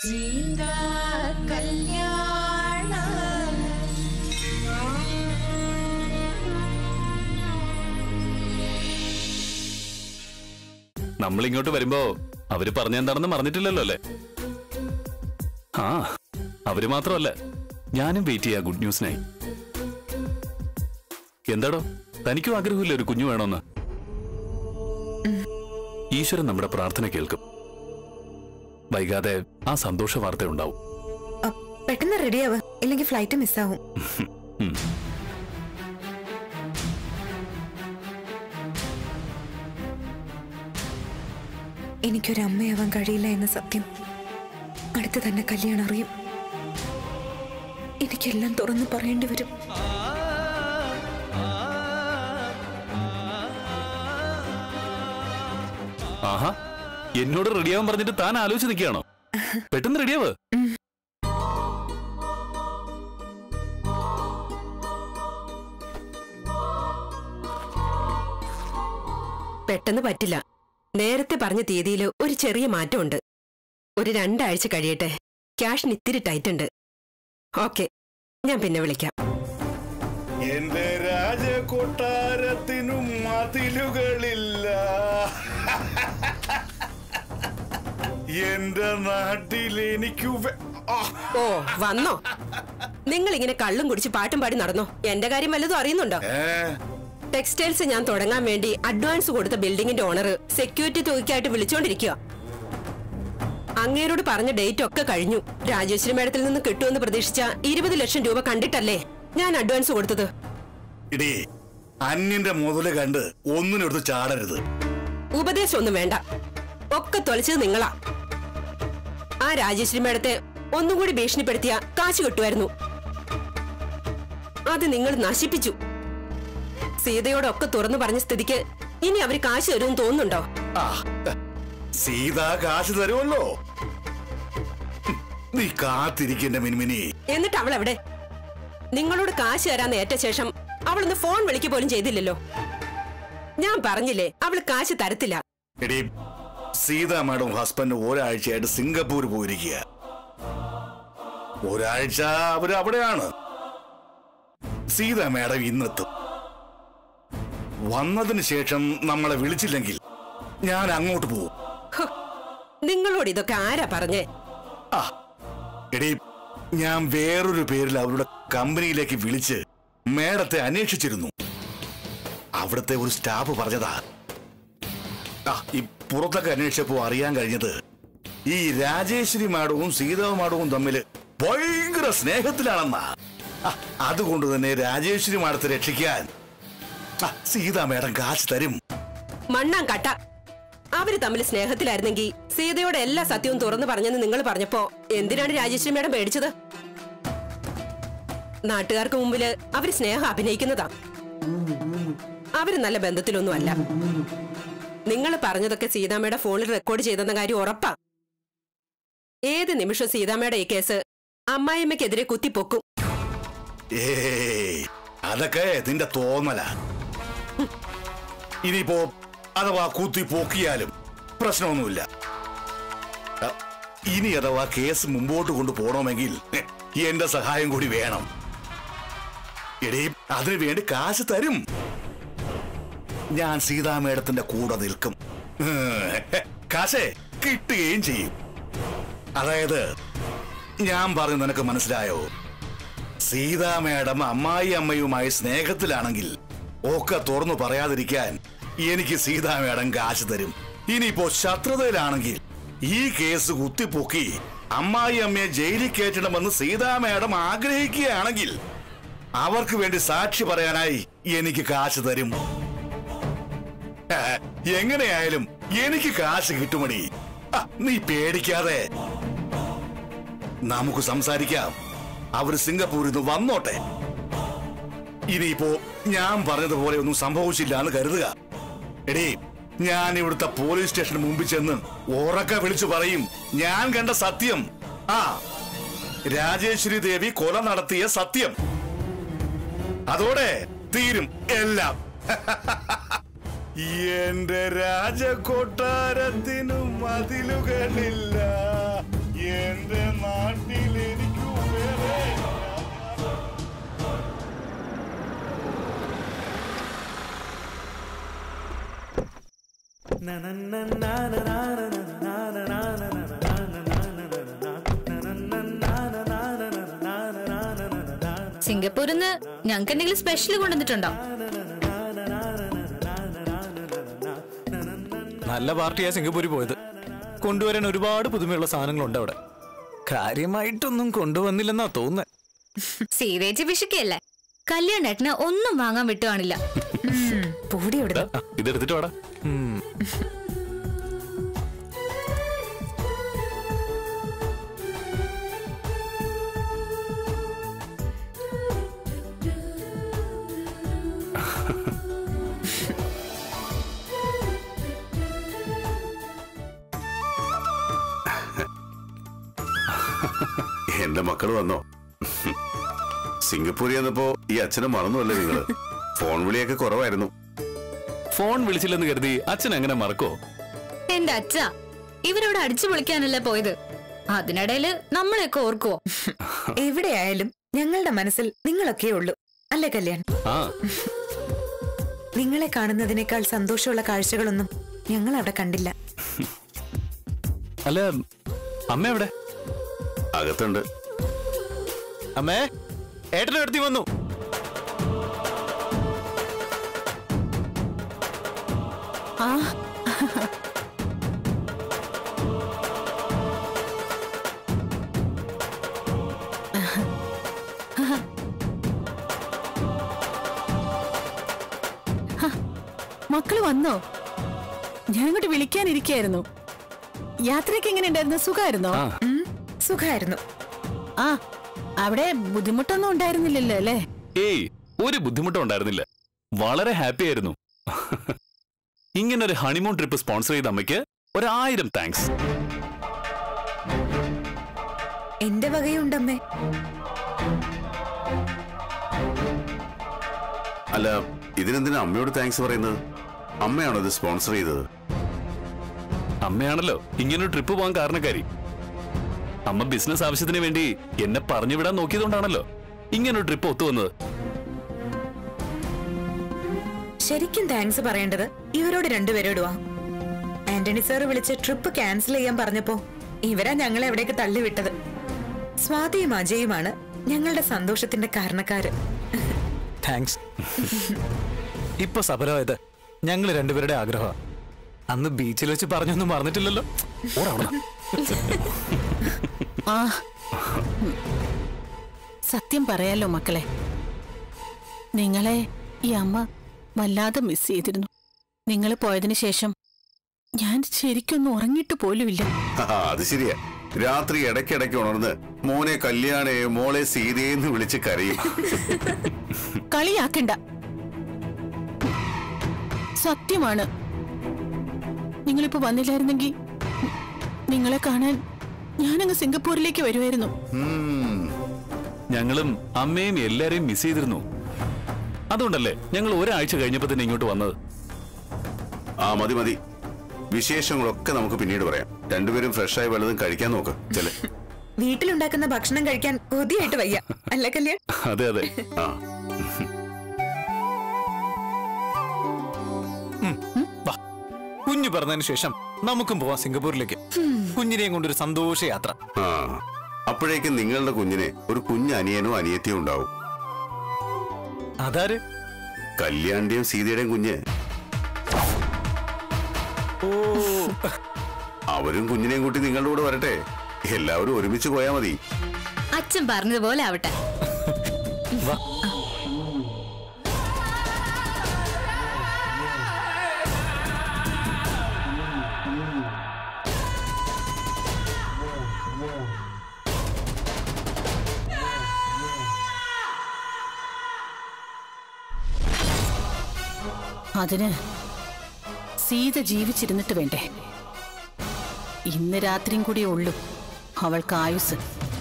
സീതാ കല്യാണ നമ്മൾ ഇങ്ങോട്ട് വരുമ്പോ അവര് പറഞ്ഞെന്താണെന്ന് മറന്നിട്ടില്ലല്ലോ അല്ലേ ആ അവര് മാത്രമല്ല ഞാനും വെയിറ്റ് ചെയ്യാ ഗുഡ് ന്യൂസിനായി എന്താടോ തനിക്കും ആഗ്രഹമില്ല ഒരു കുഞ്ഞു വേണമെന്ന് ഈശ്വരൻ നമ്മുടെ പ്രാർത്ഥന കേൾക്കും വൈകാതെ ആ സന്തോഷ വാർത്ത ഉണ്ടാവും അ, പെട്ടെന്ന് റെഡിയാവ് ഇല്ലെങ്കിൽ ഫ്ലൈറ്റ് മിസ്സാവും ഉം. എനിക്കൊരു അമ്മയാവാൻ കഴിയില്ല എന്ന സത്യം അടുത്ത് തന്നെ കല്യാണം അറിയും എനിക്കെല്ലാം തുറന്നു പറയേണ്ടി വരും ആഹാ എന്നോട് റെഡിയാവാൻ പറഞ്ഞിട്ട് താൻ ആലോചിച്ച് നിൽക്കുകയാണോ പെട്ടെന്ന് റെഡിയാവ് പെട്ടെന്ന് പറ്റില്ല നേരത്തെ പറഞ്ഞ തീയതിയിൽ ഒരു ചെറിയ മാറ്റമുണ്ട് ഒരു രണ്ടാഴ്ച കഴിയട്ടെ ക്യാഷിന് ഇത്തിരി ടൈറ്റ് ഉണ്ട് ഓക്കെ ഞാൻ പിന്നെ വിളിക്കാം എന്റെ രാജകൊട്ടാരത്തിനും മതിലുകളില്ല എന്റെ നാട്ടിൽ എനിക്ക് വെ- ആ, ഓ വന്നോ നിങ്ങൾ ഇങ്ങനെ കള്ളും കുടിച്ച് പാട്ടും പാടി നടന്നോ എന്റെ കാര്യം വല്ലതും അറിയുന്നുണ്ടോ ഏ, ടെക്സ്റ്റൈൽസ് ഞാൻ തുടങ്ങാൻ വേണ്ടി അഡ്വാൻസ് കൊടുത്ത ബിൽഡിങ്ങിന്റെ ഓണർ സെക്യൂരിറ്റി തുകയ്ക്കായിട്ട് വിളിച്ചോണ്ടിരിക്കുക അങ്ങേരോട് പറഞ്ഞ ഡേറ്റ് ഒക്കെ കഴിഞ്ഞു രാജേശ്വരി മേഡത്തിൽ നിന്ന് കിട്ടുമെന്ന് പ്രതീക്ഷിച്ച ഇരുപത് ലക്ഷം രൂപ കണ്ടിട്ടല്ലേ ഞാൻ അഡ്വാൻസ് കൊടുത്തത് ഇടി അന്യന്റെ മുതല് കണ്ട് ഒന്നിനെടുത്ത് ചാടരുത് ഉപദേശം ഒന്നും വേണ്ട ഒക്കെ തൊലച്ചത് നിങ്ങളാ ആ രാജേശ്വരി മേഡത്തെ ഒന്നും കൂടി ഭീഷണിപ്പെടുത്തിയ കാശ് കിട്ടുമായിരുന്നു അത് നിങ്ങൾ നശിപ്പിച്ചു സീതയോടൊക്കെ തുറന്നു പറഞ്ഞ സ്ഥിതിക്ക് ഇനി അവര് കാശ് തരുമെന്ന് തോന്നുന്നുണ്ടോ ആ സീത കാശ് തരുമല്ലോ ഹും, നീ കാത്തിരിക്കന്റെ മിനിമിനി എന്നിട്ട് അവൾ എവിടെ നിങ്ങളോട് കാശ് തരാന്ന് ഏറ്റ ശേഷം അവളൊന്ന് ഫോൺ വിളിക്കുക പോലും ചെയ്തില്ലല്ലോ ഞാൻ പറഞ്ഞില്ലേ അവൾ കാശ് തരത്തില്ല എടി സീത മാഡം ഹസ്ബൻഡ് ഒരാഴ്ചയായിട്ട് സിംഗപ്പൂർ പോയിരിക്കുക ഒരാഴ്ച അവര് അവിടെയാണ് സീത മാഡം ഇന്നെത്തും വന്നതിന് ശേഷം നമ്മളെ വിളിച്ചില്ലെങ്കിൽ ഞാൻ അങ്ങോട്ട് പോകും ഹ്, നിങ്ങളോട് ഇതൊക്കെ ആരാ പറഞ്ഞേ ആ എടി ഞാൻ വേറൊരു പേരിൽ അവരുടെ കമ്പനിയിലേക്ക് വിളിച്ച് മേഡത്തെ അന്വേഷിച്ചിരുന്നു അവിടുത്തെ ഒരു സ്റ്റാഫ് പറഞ്ഞതാ ആ ഈ പുറത്തൊക്കെ അന്വേഷിച്ചപ്പോ അറിയാൻ കഴിഞ്ഞത് ഈ രാജേശ്വരി മാഡവും സീതാ മാഡവും തമ്മിൽ ഭയങ്കര സ്നേഹത്തിലാണെന്നാ ആ, അതുകൊണ്ട് തന്നെ രാജേശ്വരി മാഡത്തെ രക്ഷിക്കാൻ ആ, സീതാ മാഡം കാശ് തരും മണ്ണാൻ കട്ട അവര് തമ്മിൽ സ്നേഹത്തിലായിരുന്നെങ്കിൽ സീതയോടെ എല്ലാ സത്യവും തുറന്നു പറഞ്ഞെന്ന് നിങ്ങൾ പറഞ്ഞപ്പോ എന്തിനാണ് രാജേശ്വരി മേഡം പേടിച്ചത് നാട്ടുകാർക്ക് മുമ്പില് അവര് സ്നേഹം അഭിനയിക്കുന്നതാ അവര് നല്ല ബന്ധത്തിലൊന്നും അല്ല നിങ്ങൾ പറഞ്ഞതൊക്കെ സീതാമ്മയുടെ ഫോണിൽ റെക്കോർഡ് ചെയ്തെന്ന കാര്യം ഉറപ്പാ ഏത് നിമിഷം സീതാമ്മയുടെ ഈ കേസ് അമ്മായിമ്മയ്ക്കെതിരെ കുത്തിപ്പൊക്കും ഏയ് അതൊക്കെ നിന്റെ തോന്നല ഇനിയിപ്പോ അഥവാ കുത്തി പൊക്കിയാലും പ്രശ്നമൊന്നുമില്ല അ, ഇനി അഥവാ കേസ് മുമ്പോട്ട് കൊണ്ടുപോകണമെങ്കിൽ ഹെ, എന്റെ സഹായം കൂടി വേണം എടീ അതിനു വേണ്ടി കാശ് തരും ഞാൻ സീതാ മേഡത്തിന്റെ കൂടെ നിൽക്കും ഹെ, കാശേ കിട്ടുകയും ചെയ്യും അതായത് ഞാൻ പറഞ്ഞു നിനക്ക് മനസ്സിലായോ സീതാ മേഡം അമ്മായി അമ്മയുമായി സ്നേഹത്തിലാണെങ്കിൽ ഒക്കെ തുറന്നു പറയാതിരിക്കാൻ എനിക്ക് സീതാ മേഡം കാശ് തരും ഇനിയിപ്പോ ശത്രുതയിലാണെങ്കിൽ ഈ കേസ് കുത്തിപ്പൊക്കി അമ്മായി അമ്മയെ ജയിലിൽ കയറ്റണമെന്ന് സീതാ മേഡം ആഗ്രഹിക്കുകയാണെങ്കിൽ അവർക്ക് വേണ്ടി സാക്ഷി പറയാനായി എനിക്ക് കാശ് തരും ഹ, എങ്ങനെയായാലും എനിക്ക് കാശ് കിട്ടുമടി ആ, നീ പേടിക്കാതെ നമുക്ക് സംസാരിക്കാം അവർ സിംഗപ്പൂരിൽ നിന്ന് വന്നോട്ടെ ഇനിയിപ്പോ ഞാൻ പറഞ്ഞതുപോലെ ഒന്നും സംഭവിച്ചില്ല എന്ന് കരുതുക എടീ ഞാൻ ഇവിടുത്തെ പോലീസ് സ്റ്റേഷന് മുമ്പിൽ ചെന്ന് ഉറക്കെ വിളിച്ചു പറയും ഞാൻ കണ്ട സത്യം ആ രാജേശ്വരി ദേവി കൊല നടത്തിയ സത്യം അതോടെ തീരും എല്ലാം എന്റെ രാജകൊട്ടാരത്തിനും മതിലുകളില്ല എന്റെ നാട്ടിൽ എനിക്കു വേറെ സിംഗപ്പൂരിൽ നിന്ന് ഞങ്ങൾക്ക് എന്തെങ്കിലും സ്പെഷ്യൽ കൊണ്ടുവന്നിട്ടുണ്ടോ നല്ല പാർട്ടിയാ സിംഗപ്പൂരിൽ പോയത് കൊണ്ടുവരാൻ ഒരുപാട് പുതുമയുള്ള സാധനങ്ങളുണ്ട് അവിടെ കാര്യമായിട്ടൊന്നും കൊണ്ടുവന്നില്ലെന്നാ തോന്നുന്നത് സീതേച്ചി വിഷുക്കല്ലേ കല്യാണേട്ടന് ഒന്നും വാങ്ങാൻ വിട്ടു കാണില്ല ഉം, പൂടി ദാ, എവിടെ ഇതെടുത്തിട്ട് വാടാ എന്റെ മക്കൾ വന്നോ സിംഗപ്പൂരിൽ വന്നപ്പോ ഈ അച്ഛനെ മറന്നുവല്ലേ നിങ്ങള് ഫോൺ വിളിയൊക്കെ കുറവായിരുന്നു ഫോൺ വിളിച്ചില്ലെന്ന് കരുതി അച്ഛൻ എങ്ങനെ മറക്കോ എന്റെ അച്ഛ ഇവരോട് അടിച്ചു പൊളിക്കാനല്ലേ പോയത് അതിനിടയില് നമ്മളെയൊക്കെ ഓർക്കുവോ എവിടെയായാലും ഞങ്ങളുടെ മനസ്സിൽ നിങ്ങളൊക്കെ ഉള്ളൂ അല്ലേ കല്യാൺ ആ നിങ്ങളെ കാണുന്നതിനേക്കാൾ സന്തോഷമുള്ള കാഴ്ചകളൊന്നും ഞങ്ങൾ അവിടെ കണ്ടില്ല അല്ല അമ്മ എവിടെ അകത്തുണ്ട് അമ്മേ ഏട്ടനും എടുത്തി വന്നു മക്കള് വന്നോ ഞാൻ ഇങ്ങോട്ട് വിളിക്കാനിരിക്കായിരുന്നു യാത്രയ്ക്ക് എങ്ങനെ ഉണ്ടായിരുന്നു സുഖമായിരുന്നോ ആ ഉം, സുഖായിരുന്നു ആ അവിടെ ബുദ്ധിമുട്ടൊന്നും ഉണ്ടായിരുന്നില്ലല്ലോ അല്ലേ ഏയ് ഒരു ബുദ്ധിമുട്ടും ഉണ്ടായിരുന്നില്ല വളരെ ഹാപ്പി ആയിരുന്നു ഇങ്ങനൊരു ഹണിമൂൺ ട്രിപ്പ് സ്പോൺസർ ചെയ്ത അമ്മയ്ക്ക് ഒരായിരം താങ്ക്സ് എന്റെ വകയുണ്ടമ്മേ അല്ല ഇതിനെന്തിനാ അമ്മയോട് താങ്ക്സ് പറയുന്നത് അമ്മയാണോ ഇത് സ്പോൺസർ ചെയ്തത് അമ്മയാണല്ലോ ഇങ്ങനൊരു ട്രിപ്പ് പോകാൻ കാരണക്കാരി അമ്മ ബിസിനസ് ആവശ്യത്തിന് വേണ്ടി എന്നെ പറഞ്ഞു വിടാൻ നോക്കിയതുകൊണ്ടാണല്ലോ ഇങ്ങനൊരു ട്രിപ്പ് ഒത്തുവന്നത് ശരിക്കും താങ്ക്സ് പറയേണ്ടത് ഇവരോട് രണ്ടുപേരോടുവാ ആന്റണി സാർ വിളിച്ച് ട്രിപ്പ് ക്യാൻസൽ ചെയ്യാൻ പറഞ്ഞപ്പോ ഇവരാ ഞങ്ങളെ എവിടേക്ക് തള്ളിവിട്ടത് സ്വാതിയും അജയുമാണ് ഞങ്ങളുടെ സന്തോഷത്തിന്റെ കാരണക്കാര് താങ്ക്സ് ഇപ്പൊ സഫലമായത് ഞങ്ങൾ രണ്ടുപേരുടെ ആഗ്രഹമാണ് അന്ന് ബീച്ചിൽ വെച്ച് പറഞ്ഞൊന്നും മറന്നിട്ടില്ലല്ലോ ഓടാ ആ ഉം. സത്യം പറയാലോ മക്കളെ നിങ്ങളെ ഈ അമ്മ വല്ലാതെ മിസ് ചെയ്തിരുന്നു നിങ്ങൾ പോയതിനു ശേഷം ഞാൻ ശരിക്കൊന്നും ഉറങ്ങിയിട്ട് പോലുമില്ല ആ, അത് ശരിയാ രാത്രി ഇടയ്ക്കിടയ്ക്ക് ഉണർന്ന് മോനെ കല്യാണേ മോളെ സീതയെന്ന് വിളിച്ച് കരയും കളിയാക്കണ്ട സത്യമാണ് നിങ്ങളിപ്പോ വന്നില്ലായിരുന്നെങ്കിൽ നിങ്ങളെ കാണാൻ ഞാനങ്ങ് സിംഗപ്പൂരിലേക്ക് വരുമായിരുന്നു ഉം. ഞങ്ങളും അമ്മയും എല്ലാരെയും മിസ് ചെയ്തിരുന്നു അതുകൊണ്ടല്ലേ ഞങ്ങൾ ഒരാഴ്ച കഴിഞ്ഞപ്പോ തന്നെ ഇങ്ങോട്ട് വന്നത് ആ മതി മതി വിശേഷങ്ങളൊക്കെ നമുക്ക് പിന്നീട് പറയാം രണ്ടുപേരും ഫ്രഷായി വല്ലതും കഴിക്കാൻ നോക്ക് ചെലെ വീട്ടിലുണ്ടാക്കുന്ന ഭക്ഷണം കഴിക്കാൻ കൊതിയായിട്ട് വയ്യ അല്ല കല്യാൺ അതെ അതെ ആ വാ കുഞ്ഞു പറഞ്ഞതിന് ശേഷം നമുക്കും പോവാം സിംഗപ്പൂരിലേക്ക് കുഞ്ഞിനെയും കൊണ്ടൊരു സന്തോഷ യാത്ര ആ അപ്പോഴേക്കും നിങ്ങളുടെ കുഞ്ഞിന് ഒരു കുഞ്ഞ് അനിയനോ അനിയത്തിയോ ഉണ്ടാവും അതാര് കല്യാണിന്റെയും സീതയുടെയും കുഞ്ഞ് ഓ അവരും കുഞ്ഞിനെയും കൂട്ടി നിങ്ങളുടെ കൂടെ വരട്ടെ എല്ലാവരും ഒരുമിച്ച് പോയാ മതി അച്ഛൻ പറഞ്ഞതുപോലെ ആവട്ടെ വാ അതിന് സീത ജീവിച്ചിരുന്നിട്ട് വേണ്ടേ ഇന്ന് രാത്രിയും കൂടിയേ ഉള്ളൂ അവൾക്ക് ആയുസ്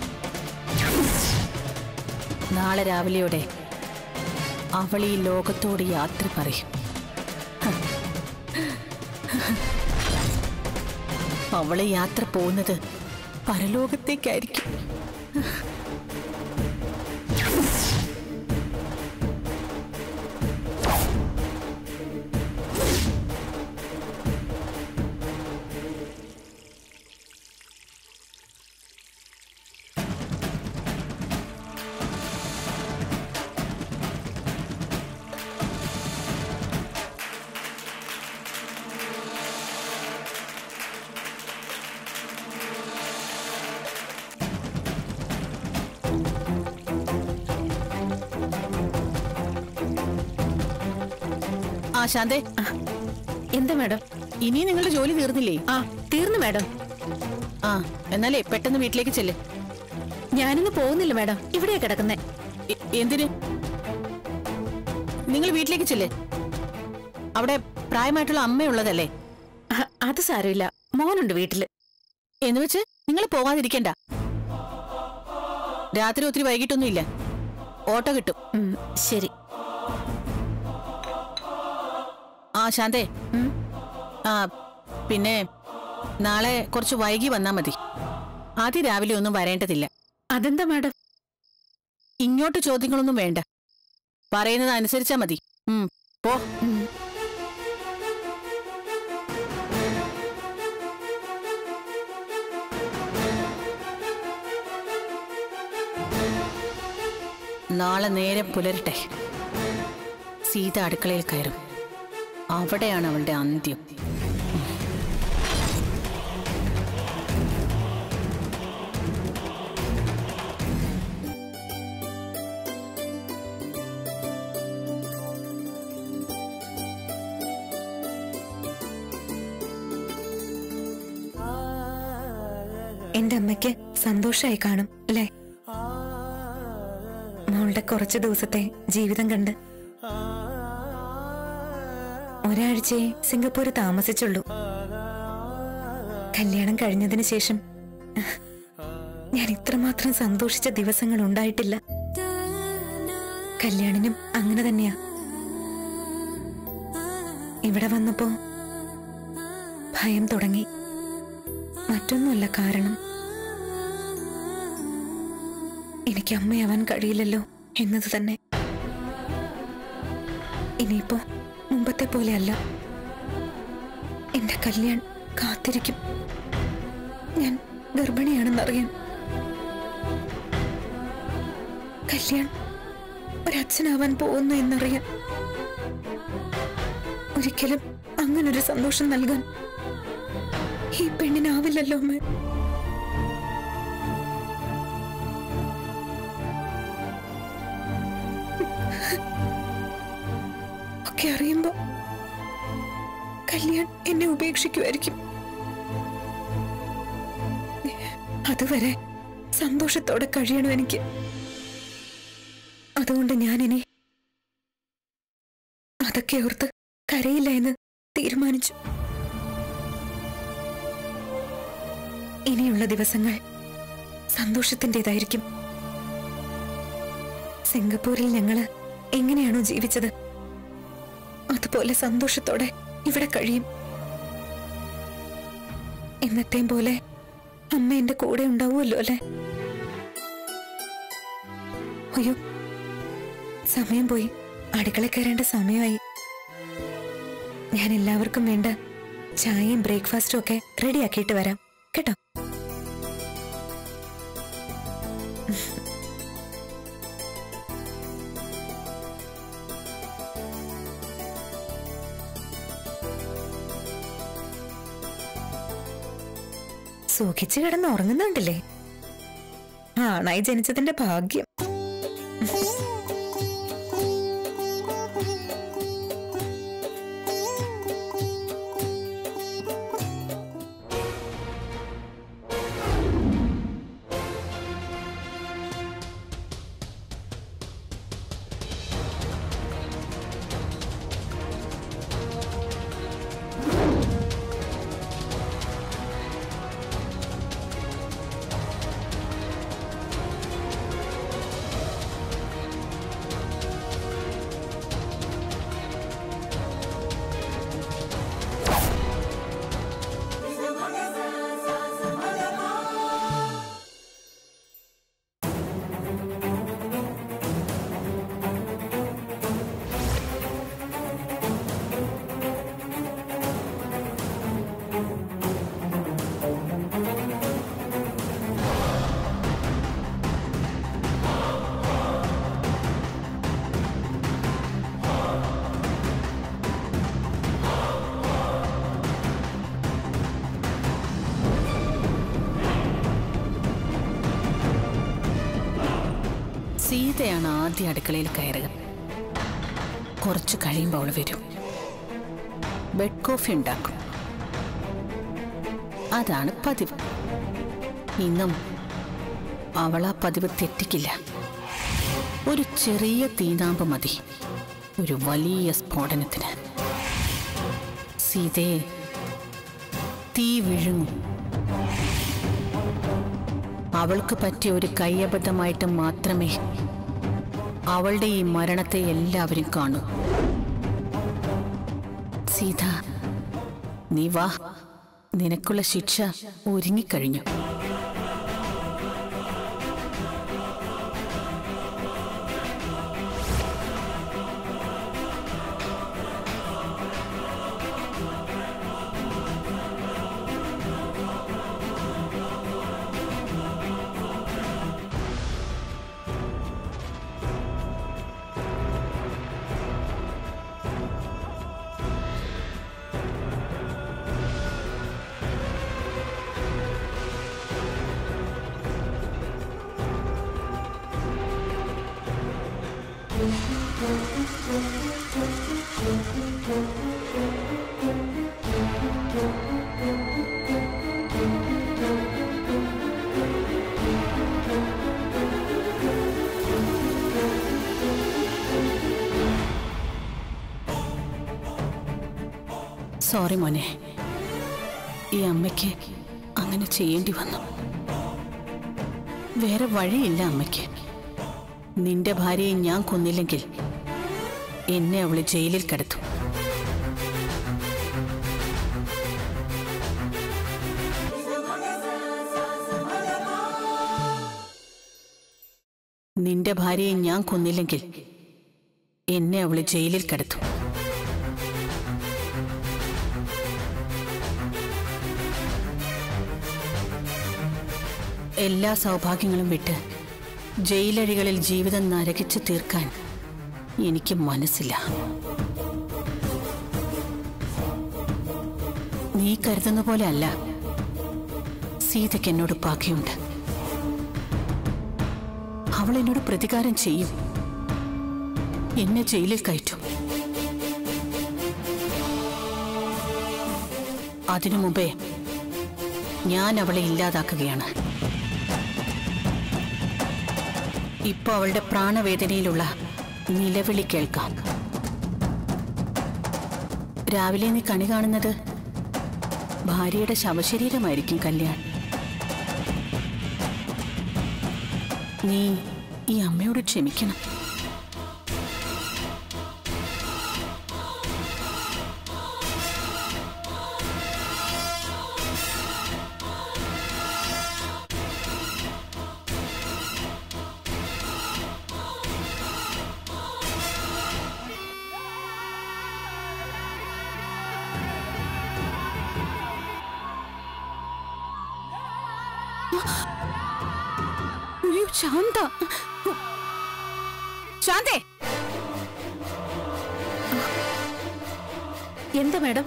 നാളെ രാവിലെയോടെ അവൾ ഈ ലോകത്തോട് യാത്ര പറയും അവളെ യാത്ര പോകുന്നത് പരലോകത്തേക്കായിരിക്കും ആ ശാന്തേ എന്താ മാഡം ഇനി നിങ്ങളുടെ ജോലി തീർന്നില്ലേ ആ തീർന്നു മാഡം ആ എന്നാലേ പെട്ടെന്ന് വീട്ടിലേക്ക് ചെല്ല് ഞാനിന്ന് പോകുന്നില്ല മാഡം ഇവിടെയാ കിടക്കുന്നേ എ- എന്തിന് നിങ്ങൾ വീട്ടിലേക്ക് ചെല്ല് അവിടെ പ്രായമായിട്ടുള്ള അമ്മയുള്ളതല്ലേ അ- അത് സാരമില്ല മോനുണ്ട് വീട്ടില് എന്ന് വെച്ച് നിങ്ങൾ പോകാതിരിക്കണ്ട രാത്രി ഒത്തിരി വൈകിട്ടൊന്നും ഇല്ല ഓട്ടോ കിട്ടും ഉം, ശരി ആ ശാന്തേ ഉം. ആ പിന്നെ നാളെ കുറച്ച് വൈകി വന്നാ മതി ആദ്യം രാവിലെ ഒന്നും വരേണ്ടതില്ല അതെന്താ മാഡം ഇങ്ങോട്ട് ചോദ്യങ്ങളൊന്നും വേണ്ട പറയുന്നത് അനുസരിച്ചാ മതി ഉം, പോ ഉം. നാളെ നേരെ പുലരട്ടെ സീത അടുക്കളയിൽ കയറും അവിടെയാണ് അവളുടെ അന്ത്യം എന്റെ അമ്മയ്ക്ക് സന്തോഷമായി കാണും അല്ലേ മോളുടെ കുറച്ചു ദിവസത്തെ ജീവിതം കണ്ട് ഒരാഴ്ചയെ സിംഗപ്പൂര് താമസിച്ചുള്ളൂ കല്യാണം കഴിഞ്ഞതിന് ശേഷം ഞാൻ ഇത്രമാത്രം സന്തോഷിച്ച ദിവസങ്ങൾ ഉണ്ടായിട്ടില്ല കല്യാണിനും അങ്ങനെ തന്നെയാ ഇവിടെ വന്നപ്പോ ഭയം തുടങ്ങി മറ്റൊന്നുമല്ല കാരണം എനിക്ക് അമ്മയാവാൻ കഴിയില്ലല്ലോ എന്നത് തന്നെ ഇനിയിപ്പോ മുമ്പത്തെ പോലെയല്ല എന്റെ കല്യാൺ കാത്തിരിക്കും ഞാൻ ഗർഭിണിയാണെന്നറിയാൻ കല്യാൺ ഒരച്ഛനാവാൻ പോകുന്നു എന്നറിയാൻ ഒരിക്കലും അങ്ങനൊരു സന്തോഷം നൽകാൻ ഈ പെണ്ണിനാവില്ലല്ലോ അമ്മ ഒക്കെ അറിയുമ്പോ കല്യാൺ എന്നെ ഉപേക്ഷിക്കുമായിരിക്കും അതുവരെ സന്തോഷത്തോടെ കഴിയണം എനിക്ക് അതുകൊണ്ട് ഞാനിനി അതൊക്കെ ഓർത്ത് കരയില്ല എന്ന് തീരുമാനിച്ചു ഇനിയുള്ള ദിവസങ്ങൾ സന്തോഷത്തിൻ്റെതായിരിക്കും സിംഗപ്പൂരിൽ ഞങ്ങള് എങ്ങനെയാണോ ജീവിച്ചത് അതുപോലെ സന്തോഷത്തോടെ ഇവിടെ കഴിയും എന്നത്തെയും പോലെ അമ്മ എന്റെ കൂടെ ഉണ്ടാവുമല്ലോ അല്ലെ അയ്യോ സമയം പോയി അടുക്കള കയറേണ്ട സമയമായി ഞാൻ എല്ലാവർക്കും വേണ്ട ചായയും ബ്രേക്ക്ഫാസ്റ്റും ഒക്കെ റെഡിയാക്കിയിട്ട് വരാം കേട്ടോ സുഖിച്ച് കിടന്ന് ഉറങ്ങുന്നുണ്ടല്ലേ ആണായി ജനിച്ചതിന്റെ ഭാഗ്യം സീതയാണ് ആദ്യം അടുക്കളയിൽ കയറുക കുറച്ച് കഴിയുമ്പോൾ അവൾ വരും ബെഡ് കോഫി ഉണ്ടാക്കും അതാണ് പതിവ് ഇന്നും അവൾ ആ പതിവ് തെറ്റിക്കില്ല ഒരു ചെറിയ തീനാമ്പ് മതി ഒരു വലിയ സ്ഫോടനത്തിന് സീതയെ തീ വിഴുങ്ങും അവൾക്ക് പറ്റിയ ഒരു കയ്യബദ്ധമായിട്ട് മാത്രമേ അവളുടെ ഈ മരണത്തെ എല്ലാവരും കാണൂ സീത നീ വാ നിനക്കുള്ള ശിക്ഷ ഒരുങ്ങിക്കഴിഞ്ഞു സോറി മോനെ ഈ അമ്മയ്ക്ക് അങ്ങനെ ചെയ്യേണ്ടി വന്നു വേറെ വഴിയില്ല അമ്മയ്ക്ക് നിന്റെ ഭാര്യയെ ഞാൻ കൊന്നില്ലെങ്കിൽ എന്നെ അവള് ജയിലിൽ കിടത്തും നിന്റെ ഭാര്യയെ ഞാൻ കൊന്നില്ലെങ്കിൽ എന്നെ അവള് ജയിലിൽ കിടത്തും എല്ലാ സൗഭാഗ്യങ്ങളും വിട്ട് ജയിലഴികളിൽ ജീവിതം നരകിച്ചു തീർക്കാൻ എനിക്ക് മനസ്സില്ല നീ കരുതുന്ന പോലെ അല്ല സീതയ്ക്ക് എന്നോട് പാക്കിയുണ്ട് അവൾ എന്നോട് പ്രതികാരം ചെയ്യും എന്നെ ജയിലിൽ കയറ്റും അതിനു മുമ്പേ ഞാൻ അവളെ ഇല്ലാതാക്കുകയാണ് ഇപ്പൊ അവളുടെ പ്രാണവേദനയിലുള്ള നിലവിളി കേൾക്കാം രാവിലെ നീ കണി കാണുന്നത് ഭാര്യയുടെ ശവശരീരമായിരിക്കും കല്യാൺ നീ ഈ അമ്മയോട് ക്ഷമിക്കണം അയ്യോ ശാന്ത ശാന്തേ എന്താ മാഡം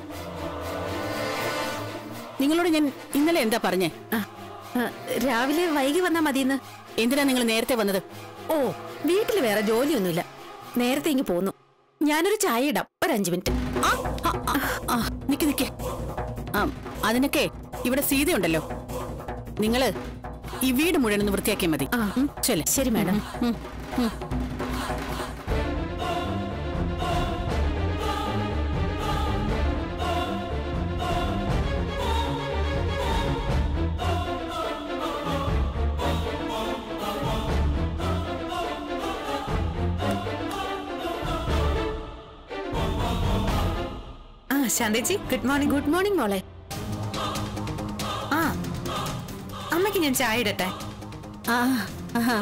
നിങ്ങളോട് ഞാൻ ഇന്നലെ എന്താ പറഞ്ഞേ ആ, ആ, രാവിലെ വൈകി വന്നാ മതിയെന്ന് എന്തിനാ നിങ്ങൾ നേരത്തെ വന്നത് ഓ വീട്ടിൽ വേറെ ജോലിയൊന്നുമില്ല നേരത്തെ ഇങ്ങ് പോന്നു ഞാനൊരു ചായ ഇടാം ഒരു അഞ്ചു മിനിറ്റ് ആ, ആ, ആ, ആ, നിക്ക് നിക്ക് ആ അതിനൊക്കെ ഇവിടെ സീതയുണ്ടല്ലോ നിങ്ങള് ഈ വീട് മുഴുവൻ ഒന്ന് വൃത്തിയാക്കിയാൽ മതി ആ. ഉം, ചെല്ല് ശരി മാഡം ഉം, ഉം. ആ ശാന്തേച്ചി ഗുഡ് മോർണിംഗ് ഗുഡ് മോർണിംഗ് മോളെ ആ അമ്മയ്ക്ക് ഞാൻ ചായ ഇടട്ടെ ആ ആഹാ.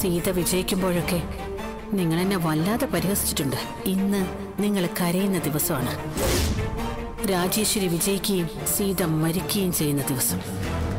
സീത വിജയിക്കുമ്പോഴൊക്കെ നിങ്ങൾ എന്നെ വല്ലാതെ പരിഹസിച്ചിട്ടുണ്ട് ഇന്ന് നിങ്ങൾ കരയുന്ന ദിവസമാണ് രാജേശ്വരി വിജയിക്കുകയും സീത മരിക്കുകയും ചെയ്യുന്ന ദിവസം